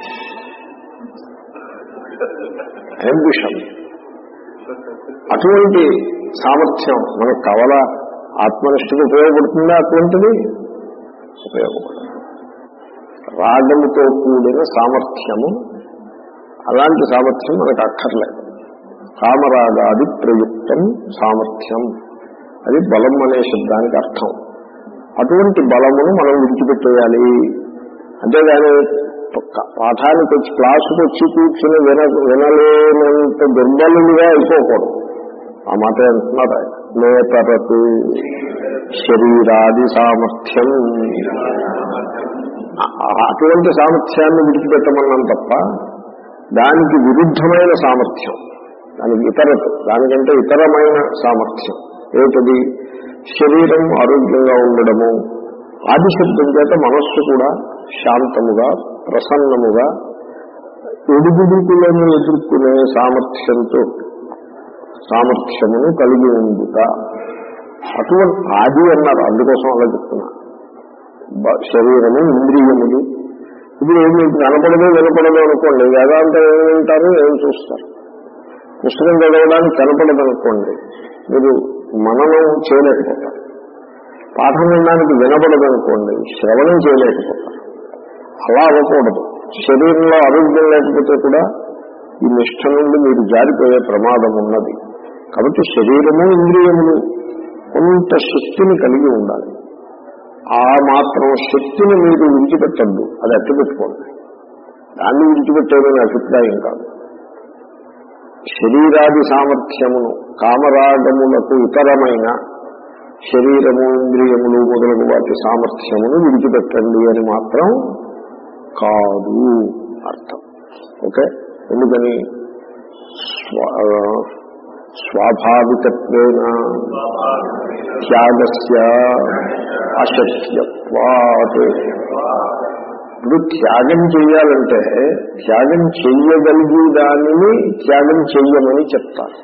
అంబిషన్ అటువంటి సామర్థ్యం మనకు కావాలా ఆత్మనిష్టకు ఉపయోగపడుతుందా అటువంటిది ఉపయోగపడదు రాగముతో కూడిన సామర్థ్యము అలాంటి సామర్థ్యం మనకు అక్కర్లేదు కామరాగాది ప్రయుక్తం సామర్థ్యం అది బలం అనే శబ్దానికి అర్థం అటువంటి బలమును మనం విడిచిపెట్టేయాలి అంతేగాని ప- పాఠానికి వచ్చి క్లాసుకు వచ్చి కూర్చుని విన వినలేనంత దుర్బలుగా అయిపోకూడదు ఆ మాట అంటున్నారు ఆయన నేతరతు శరీరాది సామర్థ్యం ఆ- అటువంటి సామర్థ్యాన్ని విడిచిపెట్టమన్నాం తప్ప దానికి విరుద్ధమైన సామర్థ్యం దానికి ఇతరత దానికంటే ఇతరమైన సామర్థ్యం ఏమిటది శరీరం ఆరోగ్యంగా ఉండడము ఆది శబ్దం చేత మనస్సు కూడా శాంతముగా ప్రసన్నముగా ఎడుగుడుకులను ఎదుర్కొనే సామర్థ్యంతో సామర్థ్యమును కలిగి ఉండుట అటువంటి ఆది అన్నారు అందుకోసం అలా చెప్తున్నా బ- శరీరము ఇంద్రియములు ఇప్పుడు ఏం మీకు కనపడదు వినపడదు అనుకోండి వేదాంతం ఏం వింటారు ఏం చూస్తారు పుస్తకం చదవడానికి కనపడదు అనుకోండి మీరు మననం చేయలేకపోతారు పాఠం వినడానికి వినపడదు అనుకోండి శ్రవణం చేయలేకపోతారు అలా అవ్వకూడదు శరీరంలో ఆరోగ్యం లేకపోతే కూడా ఈ నిష్ఠ నుండి మీరు జారిపోయే ప్రమాదం ఉన్నది కాబట్టి శరీరము ఇంద్రియములు కొంత శక్తిని కలిగి ఉండాలి ఆ మాత్రం శక్తిని మీరు విడిచిపెట్టద్దు అది అట్టు పెట్టుకోండి దాన్ని విడిచిపెట్టేదని అభిప్రాయం కాదు శరీరాది సామర్థ్యమును కామరాగములకు ఇతరమైన శరీరము ఇంద్రియములు మొదలగు వాటి సామర్థ్యమును విడిచిపెట్టండి అని మాత్రం కాదు అర్థం ఓకే ఎందుకని స్వ- స్వాభావికత్వేన త్యాగస్య అశక్యత్వాత్ ఇప్పుడు త్యాగం చేయాలంటే త్యాగం చెయ్యగలిగే దానిని త్యాగం చెయ్యమని చెప్తారు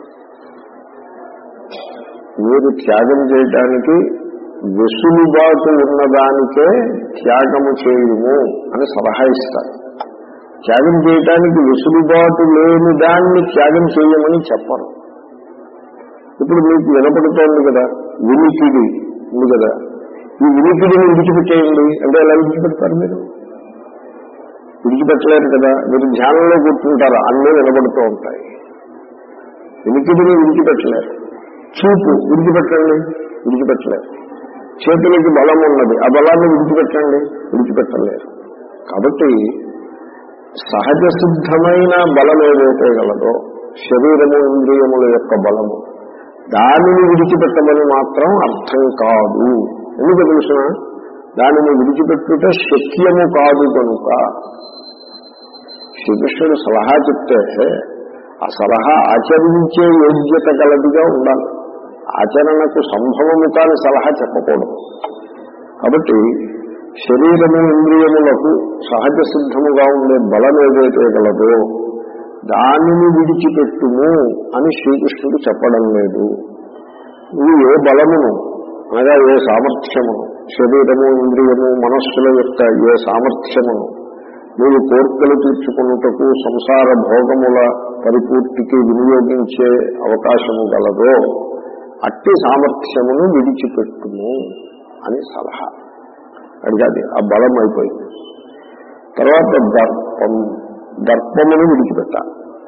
మీరు త్యాగం చేయటానికి వెసులుబాటు ఉన్నదానికే త్యాగము చేయుము అని సలహా ఇస్తారు త్యాగం చేయటానికి వెసులుబాటు లేని దాన్ని త్యాగం చేయమని చెప్పరు ఇప్పుడు మీకు వినపడుతోంది కదా వినికిడి ఉంది కదా ఈ వినికిడిని విడిచిపెట్టేయండి అంటే ఎలా విడిచిపెడతారు మీరు విడిచిపెట్టలేరు కదా మీరు ధ్యానంలో కూర్చుంటారు అన్నీ వినబడుతూ ఉంటాయి వినికిడిని విడిచిపెట్టలేరు చూపు విడిచిపెట్టండి విడిచిపెట్టలేరు చేతులకి బలం ఉన్నది ఆ బలాన్ని విడిచిపెట్టండి విడిచిపెట్టలేరు కాబట్టి సహజ సిద్ధమైన బలం ఏదైతే గలదో శరీరము ఇంద్రియముల యొక్క బలము దానిని విడిచిపెట్టమని మాత్రం అర్థం కాదు ఎందుకు తెలుసిన దానిని విడిచిపెట్టుట శక్యము కాదు కనుక శ్రీకృష్ణుడు సలహా చెప్తే ఆ సలహా ఆచరించే యోగ్యత గలదిగా ఉండాలి ఆచరణకు సంభవము కాని సలహా చెప్పకూడదు కాబట్టి శరీరము ఇంద్రియములకు సహజ సిద్ధముగా ఉండే బలం ఏదైతే గలదో దానిని విడిచిపెట్టుము అని శ్రీకృష్ణుడు చెప్పడం లేదు నువ్వు ఏ బలమును అనగా ఏ సామర్థ్యమును శరీరము ఇంద్రియము మనస్సుల యొక్క ఏ సామర్థ్యమును నీవు కోర్కెలు తీర్చుకున్నటకు సంసార భోగముల పరిపూర్తికి వినియోగించే అవకాశము గలదో అట్టి సామర్థ్యమును విడిచిపెట్టుము అని సలహా అడిగాది ఆ బలం అయిపోయింది తర్వాత దర్పం దర్పమును విడిచిపెట్టాలి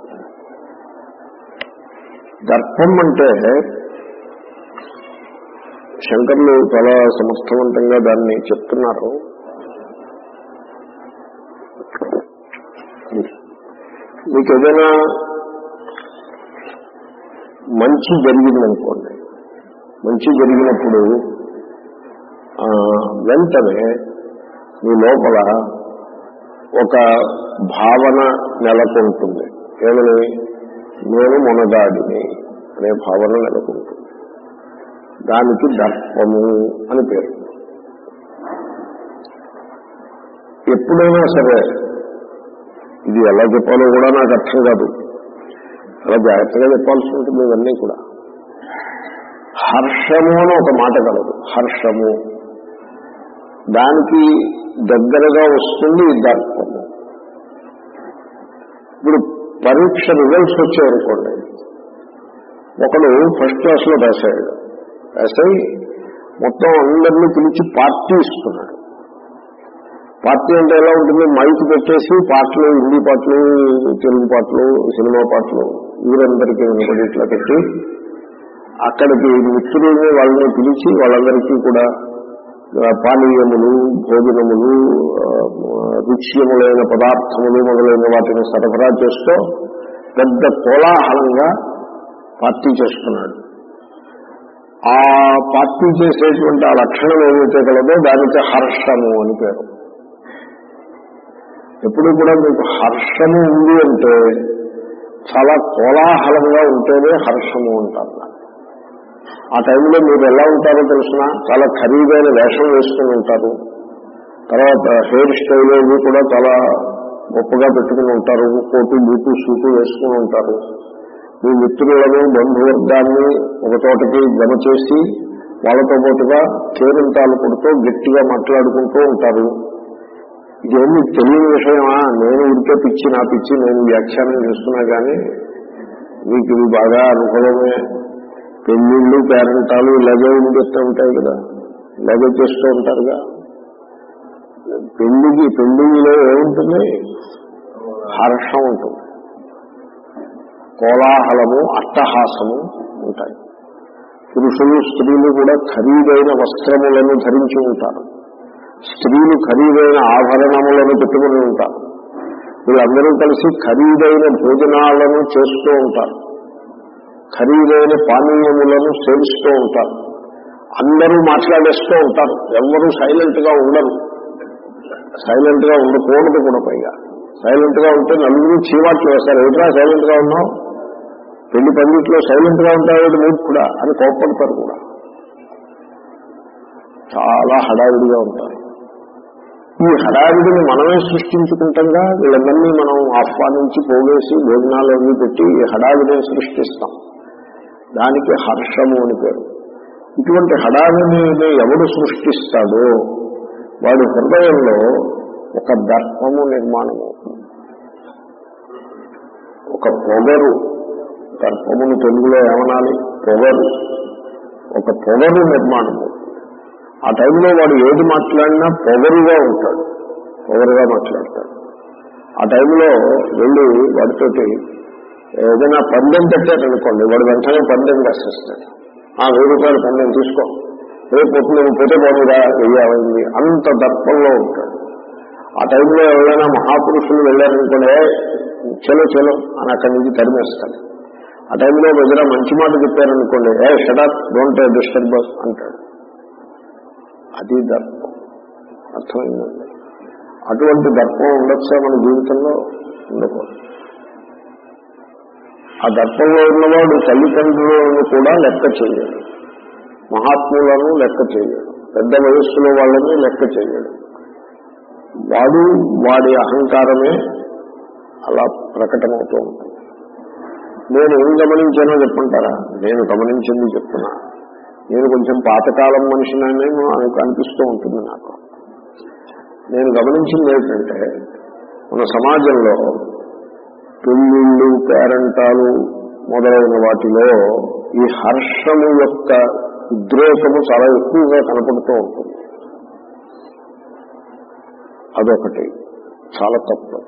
దర్పం అంటే శంకర్లు చాలా సమర్థవంతంగా దాన్ని చెప్తున్నారు మీకు ఏదైనా మంచి జరిగిందనుకోండి మంచి జరిగినప్పుడు ఆ, వెంటనే మీ లోపల ఒక భావన నెలకొంటుంది ఏమని నేను మునగాడిని అనే భావన నెలకొంటుంది దానికి దర్పము అని పేరు ఎప్పుడైనా సరే ఇది ఎలా చెప్పాలో కూడా నాకు అర్థం కాదు చాలా జాగ్రత్తగా చెప్పాల్సి ఉంటుంది ఇవన్నీ కూడా హర్షము అని ఒక మాట కలదు హర్షము దానికి దగ్గరగా వస్తుంది ఈ దర్పము ఇప్పుడు పరీక్ష రిజల్ట్స్ వచ్చాయనుకోండి ఒకడు ఫస్ట్ క్లాస్ లో పాస్ అయ్యాడు పాస్ అయి మొత్తం అందరినీ పిలిచి పార్టీ ఇస్తున్నాడు పార్టీ అంటే ఎలా ఉంటుంది మైక్ పెట్టేసి పాటలు హిందీ పాటలు తెలుగు పాటలు సినిమా పాటలు ఊరందరికీ వినపడి ఇట్లా పెట్టి అక్కడికి మిత్రుల్ని వాళ్ళని పిలిచి వాళ్ళందరికీ కూడా ఆ, పానీయములు భోజనములు ఆ, రుచ్యములైన పదార్థములు మొదలైన వాటిని సరఫరా చేస్తూ పెద్ద కోలాహలంగా పార్టీ చేస్తున్నాడు ఆ పార్టీ చేసేటువంటి ఆ లక్షణం ఏదైతే కలదో దానికి హర్షము అని పేరు ఎప్పుడు కూడా మీకు హర్షము ఉంది అంటే చాలా కోలాహలంగా ఉంటేనే హర్షము అంటారు దాన్ని. ఆ టైంలో మీరు ఎలా ఉంటారో తెలిసిన చాలా ఖరీదైన వేషం వేసుకుని ఉంటారు తర్వాత హెయిర్ స్టైల్ అవి కూడా చాలా గొప్పగా పెట్టుకుని ఉంటారు కోటు బూటు సూటు వేసుకుని ఉంటారు మీ మిత్రులను బంధువర్గాన్ని ఒక చోటకి జమ చేసి వాళ్ళతో పాటుగా కేరింతాలు కొడుతూ గట్టిగా మాట్లాడుకుంటూ ఉంటారు ఇదేమి తెలియని విషయమా నేను ఉడికే పిచ్చి నా పిచ్చి నేను వ్యాఖ్యానం చేస్తున్నా కానీ మీకు ఇది బాగా అనుకూలమే పెళ్లిళ్ళు పేరెంటాలు ఇలాగే ఉండిస్తూ ఉంటాయి కదా ఇలాగే చేస్తూ ఉంటారుగా పెళ్లికి పెళ్లిలో ఏముంటుంది హర్షం ఉంటుంది కోలాహలము అట్టహాసము ఉంటాయి పురుషులు స్త్రీలు కూడా ఖరీదైన వస్త్రములను ధరించి ఉంటారు స్త్రీలు ఖరీదైన ఆభరణములను పెట్టుకుని ఉంటారు వీళ్ళందరూ కలిసి ఖరీదైన భోజనాలను చేస్తూ ఉంటారు ఖరీదైన పానీయములను సేవిస్తూ ఉంటారు అందరూ మాట్లాడేస్తూ ఉంటారు ఎవరు సైలెంట్ గా ఉండరు సైలెంట్ గా ఉండకూడదు కూడా పైగా సైలెంట్ గా ఉంటే నలుగురు చీవాట్లు వేస్తారు ఎదురా సైలెంట్ గా ఉన్నావు పెళ్లి పండిట్లో సైలెంట్ గా ఉంటావు మీరు కూడా అని కోప్పడతారు కూడా చాలా హడావిడిగా ఉంటారు ఈ హడావిడిని మనమే సృష్టించుకుంటాగా వీళ్ళందరినీ మనం ఆహ్వానించి పోగేసి భోజనాలు అవి పెట్టి ఈ హడావిడిని సృష్టిస్తాం దానికి హర్షము అని పేరు ఇటువంటి హడావిడిని ఎవడు సృష్టిస్తాడో వాడి హృదయంలో ఒక దర్పము నిర్మాణం అవుతుంది ఒక పొగరు దర్పమును తెలుగులో ఏమనాలి పొగరు ఒక పొగరు నిర్మాణం అవుతుంది ఆ టైంలో వాడు ఏది మాట్లాడినా పొగరుగా ఉంటాడు పొగరుగా మాట్లాడతాడు ఆ టైంలో వెళ్ళి వాడితోటి ఏదైనా పందెం పెట్టారనుకోండి వాడు వెంటనే పందెం వేసేస్తాడు ఆ వెయ్యి రూపాయలు పందెం తీసుకో రేపు పొద్దున నువ్వు పోతే బాగుందా వెయ్యాలైంది అంత దర్పంలో ఉంటాడు ఆ టైంలో ఎవరైనా మహాపురుషులు వెళ్ళారనుకోండి "ఏ, చలో చలో అని అక్కడి నుంచి తరిమేస్తాడు ఆ టైంలో దగ్గర మంచి మాట చెప్పారనుకోండి ఏ షడప్ డోంట్ డిస్టర్బ్ అంటాడు అది దర్పం అర్థమైందండి అటువంటి దర్పం ఉండొచ్చా మన జీవితంలో ఉండకూడదు ఆ దర్పంలో ఉన్నవాడు తల్లిదండ్రులను కూడా లెక్క చేయడు మహాత్ములను లెక్క చేయడు పెద్ద వయస్సులో వాళ్ళని లెక్క చేయడు వాడు వాడి అహంకారమే అలా ప్రకటమవుతూ ఉంటుంది నేను ఏం గమనించానో చెప్పంటారా నేను గమనించింది చెప్తున్నా నేను కొంచెం పాతకాలం మనిషినని నాకు అనిపిస్తూ ఉంటుంది నాకు నేను గమనించింది ఏంటంటే మన సమాజంలో పెళ్ళిళ్ళు పేరంటాలు మొదలైన వాటిలో ఈ హర్షము యొక్క ఉద్రేకము చాలా ఎక్కువగా కనపడుతూ ఉంటుంది అదొకటి చాలా తప్పు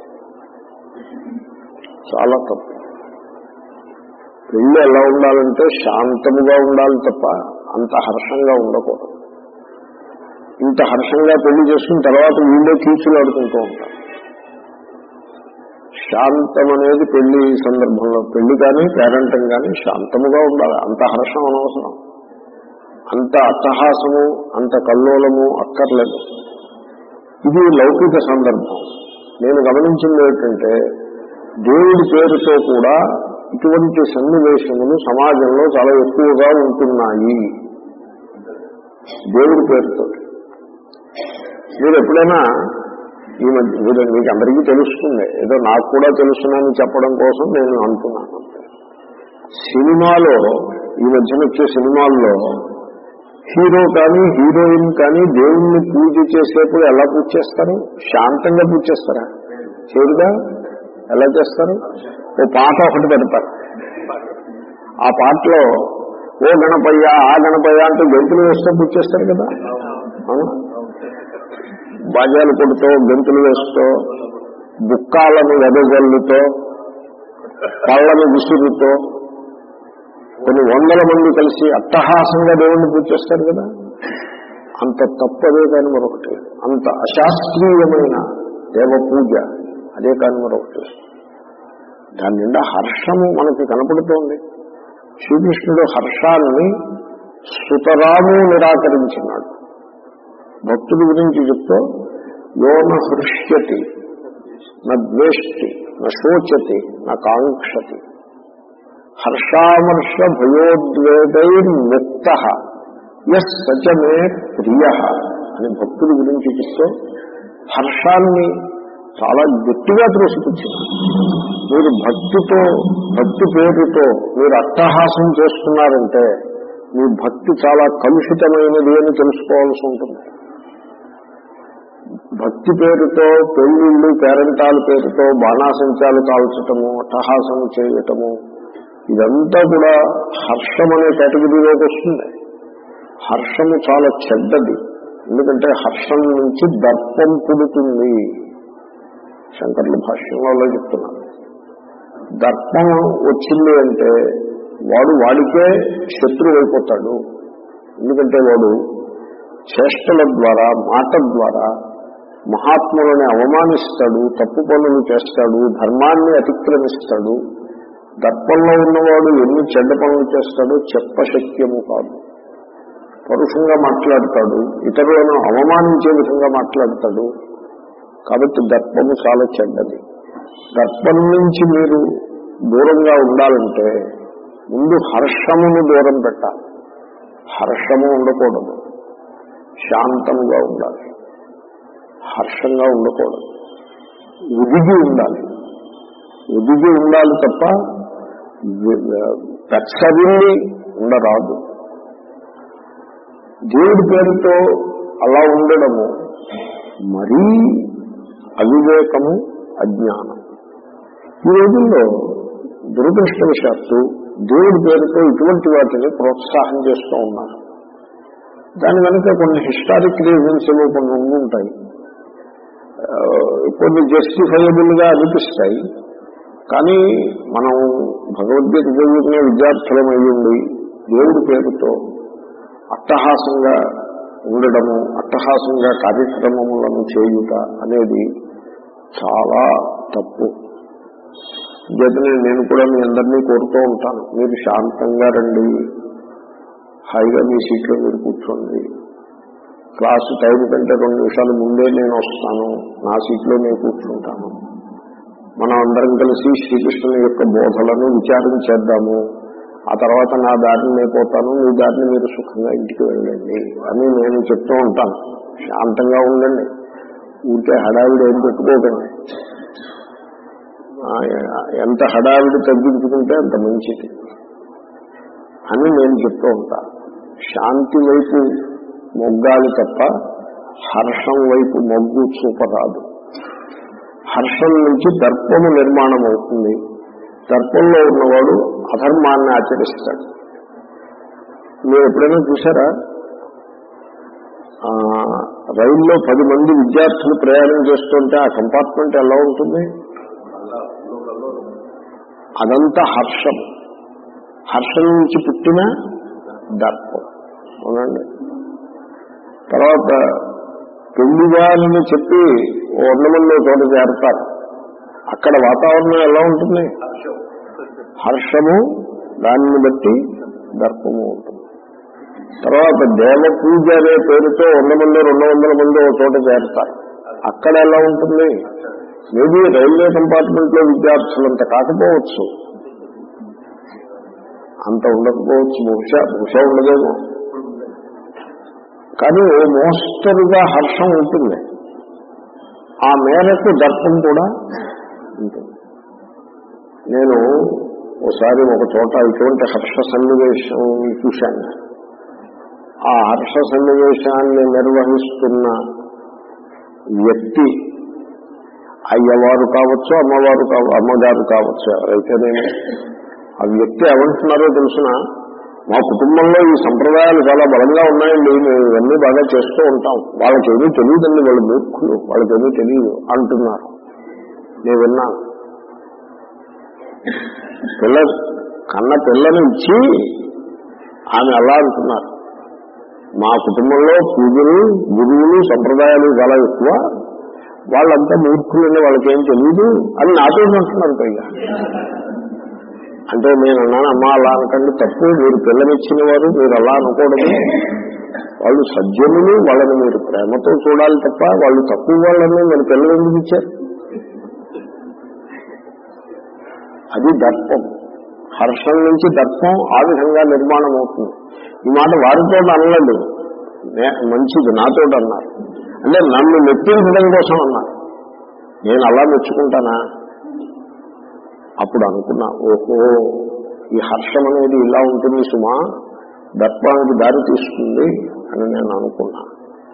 చాలా తప్పు పెళ్ళి ఎలా ఉండాలంటే శాంతముగా ఉండాలి తప్ప అంత హర్షంగా ఉండకూడదు ఇంత హర్షంగా పెళ్లి చేసుకున్న తర్వాత వీళ్ళే కీచులాడుకుంటూ ఉంటారు శాంతం అనేది పెళ్లి సందర్భంలో పెళ్లి కానీ పేరెంటం కానీ శాంతముగా ఉండాలి అంత హర్షం అనవసరం అంత అట్టహాసము అంత కల్లోలము అక్కర్లేదు ఇది లౌకిక సందర్భం నేను గమనించింది ఏంటంటే దేవుడి పేరుతో కూడా ఇటువంటి సన్నివేశములు సమాజంలో చాలా ఎక్కువగా ఉంటున్నాయి దేవుడి పేరుతో మీరు ఎప్పుడైనా ఈ మధ్య మీరు మీకు అందరికీ తెలుస్తుంది ఏదో నాకు కూడా తెలుసునని చెప్పడం కోసం నేను అంటున్నాను సినిమాలో ఈ మధ్యన వచ్చే సినిమాల్లో హీరో కానీ హీరోయిన్ కానీ దేవుణ్ణి పూజ చేసేప్పుడు ఎలా పూజ చేస్తారు శాంతంగా పూజ చేస్తారా చేయరుగా ఎలా చేస్తారు ఓ పాట ఒకటి పెడతారు ఆ పాటలో ఓ గణపయ్య ఆ గణపయ్య అంటూ గెంతులు వేస్తూ పూజ చేస్తారు కదా అవునా బాజాలు కొడుతూ గెంతులు వేస్తూ బుక్కాలను వెదజల్లుతో పళ్ళను విసురుతో కొన్ని వందల మంది కలిసి అట్టహాసంగా దేవుణ్ణి పూజ చేస్తారు కదా అంత తప్పదే కానీ మరొకటి అంత అశాస్త్రీయమైన దేవ పూజ అదే కానీ మరొకటి దాని నిండా హర్షము మనకి కనపడుతోంది శ్రీకృష్ణుడు హర్షాన్ని సుతరాము నిరాకరించినాడు భక్తుడి గురించి చెప్తూ యోన హృష్యతి నా ద్వేష్టి నా శోచతి నా కాంక్షతి హర్షామర్ష భయోద్వేగైర్ముక్త ఎస్ సచమే ప్రియ అని భక్తుడి గురించి చెప్తూ హర్షాన్ని చాలా గట్టిగా త్రోసిపుచ్చింది మీరు భక్తితో భక్తి పేరుతో మీరు అట్టహాసం చేసుకున్నారంటే మీ భక్తి చాలా కలుషితమైనది అని తెలుసుకోవాల్సి ఉంటుంది భక్తి పేరుతో పెళ్లిళ్ళు పేరంటాల పేరుతో బాణాసంచాలు కాల్చటము అట్టహాసం చేయటము ఇదంతా కూడా హర్షం అనే కేటగిరీలోకి వస్తుంది హర్షము చాలా చెడ్డది ఎందుకంటే హర్షం నుంచి దర్పం పుడుతుంది శంకర్ల భాష్యంలో చెప్తున్నారు దర్పం వచ్చింది అంటే వాడు వాడికే శత్రువు అయిపోతాడు ఎందుకంటే వాడు చేష్టల ద్వారా మాట ద్వారా మహాత్ములని అవమానిస్తాడు తప్పు పనులు చేస్తాడు ధర్మాన్ని అతిక్రమిస్తాడు దర్పంలో ఉన్నవాడు ఎన్ని చెడ్డ పనులు చేస్తాడో చెప్పశక్యము కాదు పరుషంగా మాట్లాడతాడు ఇతరులను అవమానించే విధంగా మాట్లాడతాడు కాబట్టి దర్పము చాలా చెడ్డది దర్పం నుంచి మీరు దూరంగా ఉండాలంటే ముందు హర్షమును దూరం పెట్టాలి హర్షము ఉండకూడదు శాంతముగా ఉండాలి హర్షంగా ఉండకూడదు ఉదిగి ఉండాలి ఉదిగి ఉండాలి తప్ప పెచ్చరిల్లి ఉండరాదు దేవుడి పేరుతో అలా ఉండడము మరీ అవివేకము అజ్ఞానం ఈ రోజుల్లో దురదృష్టవశాత్తు దేవుడి పేరుతో ఇటువంటి వాటిని ప్రోత్సాహం చేస్తూ ఉన్నారు దాని వెనుక కొన్ని హిస్టారిక్ రీజన్స్ ఏవో కొన్ని ఉండి ఉంటాయి ఆ, కొన్ని జస్టిఫైయబుల్ గా అనిపిస్తాయి కానీ మనం భగవద్గీత చదువుకునే విద్యార్థులం అయ్యుండి దేవుడి పేరుతో అట్టహాసంగా ఉండడము అట్టహాసంగా కార్యక్రమములను చేయుట అనేది చాలా తప్పు చేతనే నేను కూడా మీ అందరినీ కోరుతూ ఉంటాను మీరు శాంతంగా రండి హాయిగా మీ సీట్లో మీరు కూర్చోండి క్లాసు టైం కంటే రెండు నిమిషాలు ముందే నేను వస్తాను నా సీట్లో నేను కూర్చుంటాను మనం అందరం కలిసి శ్రీకృష్ణుని యొక్క బోధలను విచారం చేద్దాము ఆ తర్వాత నా దారిని నేను పోతాను మీ దారిని మీరు సుఖంగా ఇంటికి వెళ్ళండి అని నేను చెప్తూ ఉంటాను శాంతంగా ఉండండి ఊరికే హడావిడి ఏం పెట్టుకోకండి ఆ, ఎంత హడావిడి తగ్గించుకుంటే అంత మంచిది అని నేను చెప్తూ ఉంటాను శాంతి వైపు మొగ్గాలి తప్ప హర్షం వైపు మొగ్గు చూపరాదు హర్షం నుంచి దర్పము నిర్మాణం అవుతుంది దర్పంలో ఉన్నవాడు అధర్మాన్ని ఆచరిస్తాడు మీరు ఎప్పుడైనా చూసారా ఆ, రైల్లో పది మంది విద్యార్థులు ప్రయాణం చేస్తుంటే ఆ కంపార్ట్మెంట్ ఎలా ఉంటుంది అదంతా హర్షం హర్షం నుంచి పుట్టిన దర్పం అవునండి తర్వాత పెళ్లిగాలని చెప్పి వందమంది చోట చేరతారు అక్కడ వాతావరణం ఎలా ఉంటుంది హర్షము దానిని బట్టి దర్పము ఉంటుంది తర్వాత దేవ పూజ అనే పేరుతో వంద మంది రెండు వందల మంది ఒక చోట చేరతారు అక్కడ ఎలా ఉంటుంది మేబీ రైల్వే కంపార్ట్మెంట్ లో విద్యార్థులంత కాకపోవచ్చు అంత ఉండకపోవచ్చు బహుశా బహుశా ఉండదేమో కానీ ఓ మోస్తరుగా హర్షం ఉంటుంది ఆ మేరకు దర్పం కూడా ఉంటుంది నేను ఒకసారి ఒక చోట ఇటువంటి హర్ష సన్నివేశం చూశాను ఆ హర్ష సన్నివేశాన్ని నిర్వహిస్తున్న వ్యక్తి అయ్యవారు కావచ్చు అమ్మవారు కావ అమ్మగారు కావచ్చు ఎవరైతేనేమి ఆ వ్యక్తి ఏమంటున్నారో తెలుసిన మా కుటుంబంలో ఈ సంప్రదాయాలు చాలా బలంగా ఉన్నాయండి మేము ఇవన్నీ బాగా చేస్తూ ఉంటాం వాళ్ళకేమీ తెలియదండి వాళ్ళు మూర్ఖులు వాళ్ళకేమీ తెలియదు అంటున్నారు నేను విన్నాను పిల్ల కన్న పిల్లని ఇచ్చి ఆమె అలా అంటున్నారు మా కుటుంబంలో పూజలు గురువులు సంప్రదాయాలు చాలా ఎక్కువ వాళ్ళంతా మూర్ఖులని వాళ్ళకేం తెలియదు అని నాతో అంటున్నారు పైగా అంటే నేను అన్నాను అమ్మ అలా అనకండి తప్పు మీరు పిల్లనిచ్చిన వారు మీరు అలా అనకూడదు వాళ్ళు సజ్జనులు వాళ్ళని మీరు ప్రేమతో చూడాలి తప్ప వాళ్ళు తక్కువ వాళ్ళని మరి పిల్లలు ఎందుకు ఇచ్చారు అది దర్పం హర్షం నుంచి దర్పం ఆ విధంగా నిర్మాణం అవుతుంది ఈ మాట వారితో అనలేదు నే- మంచిది నాతో అన్నారు అంటే నన్ను మెప్పించడం కోసం అన్నారు నేను అలా మెచ్చుకుంటానా అప్పుడు అనుకున్నా ఓహో ఈ హర్షం అనేది ఇలా ఉంటుంది సుమా దర్పానికి దారి తీస్తుంది అని నేను అనుకున్నా